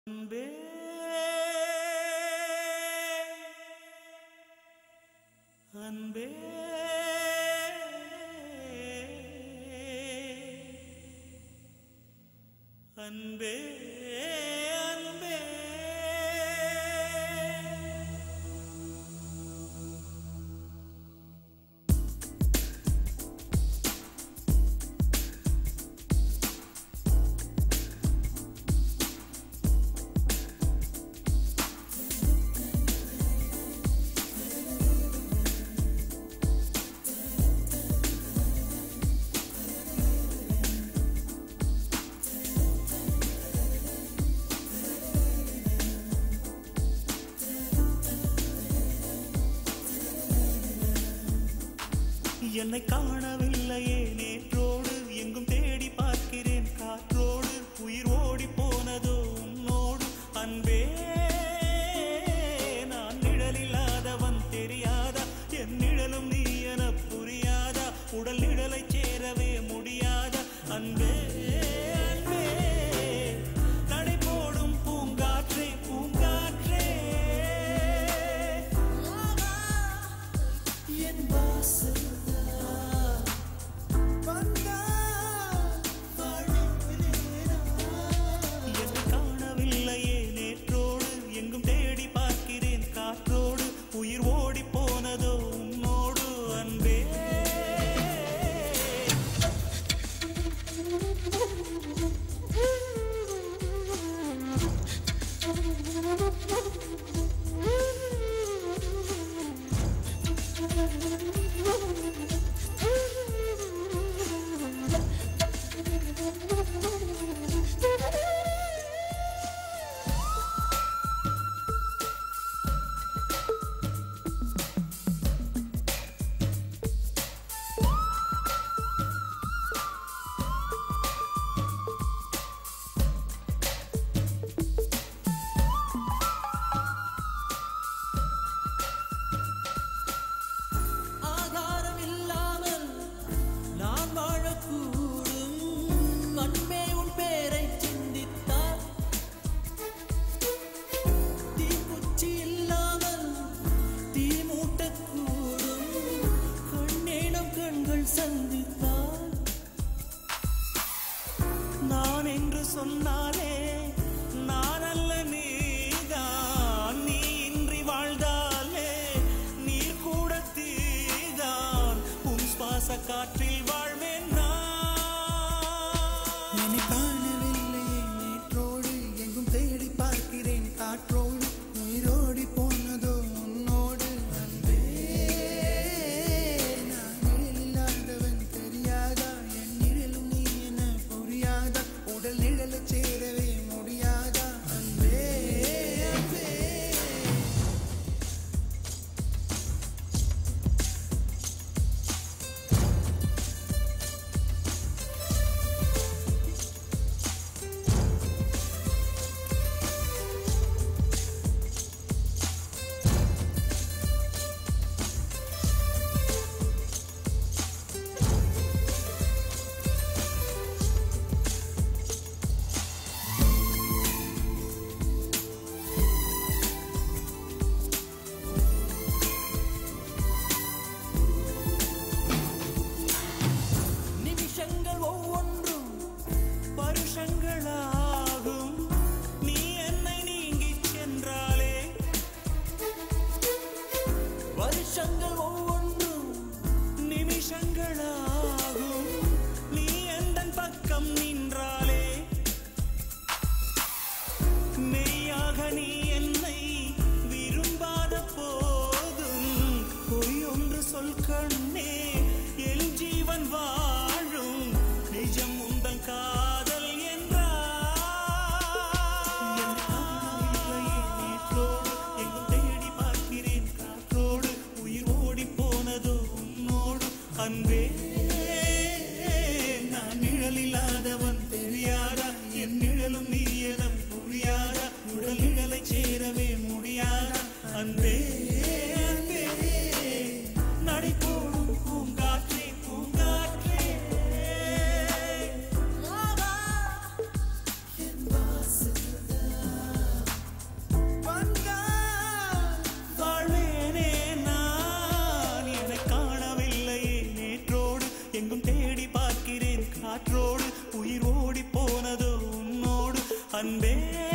அன்பே அன்பே அன்பே அன்பே என்னை காணவில்லையே நேற்றோடு எங்கும் தேடி பார்க்கிறேன் காற்றோடு உயிர் ஓடி போனதோ உன்னோடு அன்பே நான் நிழலில்லாதவன் தெரியாதா என் நிழலும் நீ என புரியாதா உடல் நிழலை சேரவே முடியாதா அன்பே அன்பே நடை போடும் பூங்காற்றே பூங்காற்றே என் வாசல் என்னை காணவில்லையே நேற்றோடு எங்கும் தேடி பார்க்கிறேன் காற்றோடு உயிர் ஓடி போனதோ உன்னோடு அன்பே ஆதாரம் இல்லாமல் நான் வாழக்கூடும் அன்பே உன் பேரை சிந்தித்தார் தீக்குச்சி இல்லாமல் தீ மூட்டக்கூடும் கண்ணேனம் கண்கள் சந்தித்தார் நான் என்று சொன்னாலே நான் அல்ல நீதான் நீ இன்றி வாழ்ந்தாலே நீர் கூட தீதான் உன் சுவாச காற்றில் வாழ்வேன் நான் என்னை காணவில்லையே நேற்றோடு எங்கும் தேடி பார்க்கிறேன் காற்றோடு உயிரோடி போனதோ உன்னோடு அன்பே நான் நிழல் இல்லாதவன் தெரியாதா என் நிழலும் நீ என புரியாதா உடல் நிழலை சேரவே முடியாதா அன்பே அன்பே நிமிஷங்கள் ஒவ்வொன்றும் வருஷங்களாகும் நீ என்னை நீங்கிச் சென்றாலே வருஷங்கள் ஒவ்வொன்றும் நிமிஷங்களாகும் நீ எந்தன் பக்கம் நின்றாலே மெய்யாக நீ என்னை விரும்பாத போதும் பொய் ஒன்று சொல் கண்ணே என் ஜீவன் வாழும் நிஜம் உந்தன் காதல் என்றார் தேடி பார்க்கிறேன் காற்றோடு உயிர் ஓடி போனதோ உன்னோடு அன்பே நான் நிழல் இல்லாதவன் தெரியாதா என் நிழலும் நீ என புரியாதா உடல் நிழலை சேரவே முடியாதா அன்பே அன்பே நடை போடும் காற்றோடு உயிர் ஓடி போனதோ உன்னோடு அன்பே